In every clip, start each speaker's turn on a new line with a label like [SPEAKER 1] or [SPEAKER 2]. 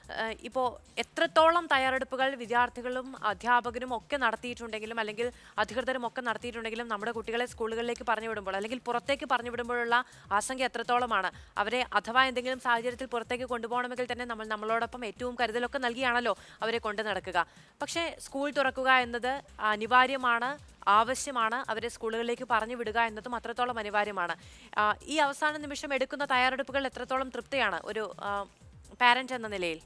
[SPEAKER 1] ഏഹ് ഇപ്പോൾ എത്രത്തോളം തയ്യാറെടുപ്പുകൾ വിദ്യാർത്ഥികളും അധ്യാപകരും ഒക്കെ നടത്തിയിട്ടുണ്ടെങ്കിലും അല്ലെങ്കിൽ അധികൃതരും ഒക്കെ നടത്തിയിട്ടുണ്ടെങ്കിലും നമ്മുടെ കുട്ടികളെ സ്കൂളുകളിലേക്ക് പറഞ്ഞു വിടുമ്പോൾ അല്ലെങ്കിൽ പുറത്തേക്ക് പറഞ്ഞു വിടുമ്പോഴുള്ള ആശങ്ക എത്രത്തോളമാണ് അവരെ അഥവാ എന്തെങ്കിലും സാഹചര്യത്തിൽ പുറത്തേക്ക് കൊണ്ടുപോകണമെങ്കിൽ തന്നെ നമ്മൾ നമ്മളോടൊപ്പം ഏറ്റവും കരുതലൊക്കെ നൽകിയാണല്ലോ അവരെ കൊണ്ട് നടക്കുക പക്ഷേ സ്കൂൾ തുറക്കുക എന്നത് അനിവാര്യമാണ് ആവശ്യമാണ് അവരെ സ്കൂളുകളിലേക്ക് പറഞ്ഞു വിടുക എന്നതും അത്രത്തോളം അനിവാര്യമാണ് ആ, ഈ അവസാന നിമിഷം എടുക്കുന്ന തയ്യാറെടുപ്പുകൾ എത്രത്തോളം തൃപ്തിയാണ് ഒരു പാരന്റ് എന്ന നിലയിൽ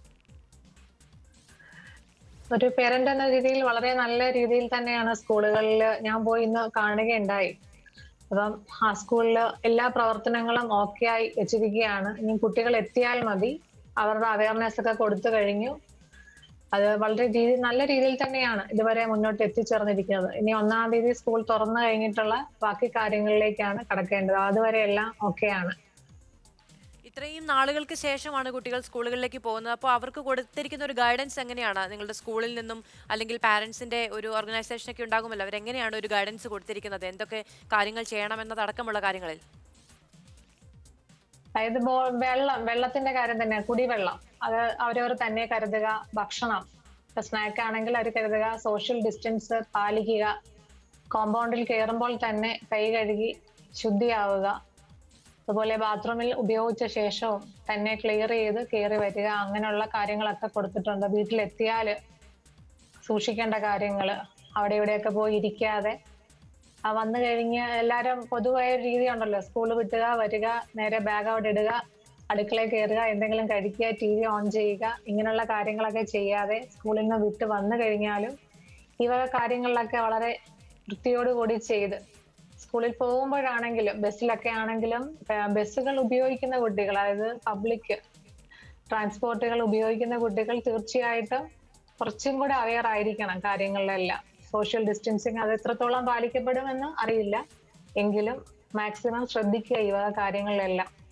[SPEAKER 2] ഒരു പേരന്റ് എന്ന രീതിയിൽ വളരെ നല്ല രീതിയിൽ തന്നെയാണ് സ്കൂളുകളിൽ ഞാൻ പോയി ഇന്ന് കാണുകയുണ്ടായി അപ്പം ആ സ്കൂളിൽ എല്ലാ പ്രവർത്തനങ്ങളും ഓക്കെ ആയി വെച്ചിരിക്കുകയാണ് ഇനി കുട്ടികൾ എത്തിയാൽ മതി അവരുടെ അവയർനെസ് ഒക്കെ കൊടുത്തു കഴിഞ്ഞു അത് വളരെ രീതി നല്ല രീതിയിൽ തന്നെയാണ് ഇതുവരെ മുന്നോട്ട് എത്തിച്ചേർന്നിരിക്കുന്നത് ഇനി ഒന്നാം തീയതി സ്കൂൾ തുറന്നു കഴിഞ്ഞിട്ടുള്ള ബാക്കി കാര്യങ്ങളിലേക്കാണ് കടക്കേണ്ടത് അതുവരെ എല്ലാം ഓക്കെയാണ്
[SPEAKER 1] ഇത്രയും നാളുകൾക്ക് ശേഷമാണ് കുട്ടികൾ സ്കൂളുകളിലേക്ക് പോകുന്നത് അപ്പോൾ അവർക്ക് കൊടുത്തിരിക്കുന്ന ഒരു ഗൈഡൻസ് എങ്ങനെയാണ് നിങ്ങളുടെ സ്കൂളിൽ നിന്നും അല്ലെങ്കിൽ പാരന്റ്സിന്റെ ഒരു ഓർഗനൈസേഷൻ ഒക്കെ ഉണ്ടാകുമല്ലോ അവരെങ്ങനെയാണ് ഒരു ഗൈഡൻസ് കൊടുത്തിരിക്കുന്നത് എന്തൊക്കെ കാര്യങ്ങൾ ചെയ്യണമെന്നതടക്കമുള്ള കാര്യങ്ങളിൽ
[SPEAKER 2] അതായത് ബോ- വെള്ളം വെള്ളത്തിന്റെ കാര്യം തന്നെ കുടിവെള്ളം അത് അവരവർ തന്നെ കരുതുക ഭക്ഷണം ഇപ്പൊ സ്നാക്ക് ആണെങ്കിൽ അവർ കരുതുക സോഷ്യൽ ഡിസ്റ്റൻസ് പാലിക്കുക കോമ്പൗണ്ടിൽ കയറുമ്പോൾ തന്നെ കൈ കഴുകി ശുദ്ധിയാവുക അതുപോലെ ബാത്റൂമിൽ ഉപയോഗിച്ച ശേഷവും തന്നെ ക്ലിയർ ചെയ്ത് കയറി വരിക അങ്ങനെയുള്ള കാര്യങ്ങളൊക്കെ കൊടുത്തിട്ടുണ്ട് വീട്ടിലെത്തിയാൽ സൂക്ഷിക്കേണ്ട കാര്യങ്ങൾ അവിടെ ഇവിടെയൊക്കെ പോയി ഇരിക്കാതെ ആ വന്നു കഴിഞ്ഞ് എല്ലാരും പൊതുവായ ഒരു രീതി ഉണ്ടല്ലോ സ്കൂൾ വിട്ടുക വരിക നേരെ ബാഗ് അവിടെ ഇടുക അടുക്കളയിൽ കയറുക എന്തെങ്കിലും കഴിക്കുക ടി വി ഓൺ ചെയ്യുക ഇങ്ങനെയുള്ള കാര്യങ്ങളൊക്കെ ചെയ്യാതെ സ്കൂളിൽ നിന്ന് വിട്ട് വന്നു കഴിഞ്ഞാലും ഈ വക കാര്യങ്ങളിലൊക്കെ വളരെ വൃത്തിയോടുകൂടി ചെയ്ത് സ്കൂളിൽ പോകുമ്പോഴാണെങ്കിലും ബസ്സിലൊക്കെ ആണെങ്കിലും ഏർ ബസ്സുകൾ ഉപയോഗിക്കുന്ന കുട്ടികൾ അതായത് പബ്ലിക് ട്രാൻസ്പോർട്ടുകൾ ഉപയോഗിക്കുന്ന കുട്ടികൾ തീർച്ചയായിട്ടും കുറച്ചും കൂടെ അവെയർ ആയിരിക്കണം കാര്യങ്ങളിലെല്ലാം സോഷ്യൽ ഡിസ്റ്റൻസിങ് അത് എത്രത്തോളം പാലിക്കപ്പെടുമെന്ന് അറിയില്ല എങ്കിലും മാക്സിമം ശ്രദ്ധിക്കുക ഈ വക കാര്യങ്ങളിലെല്ലാം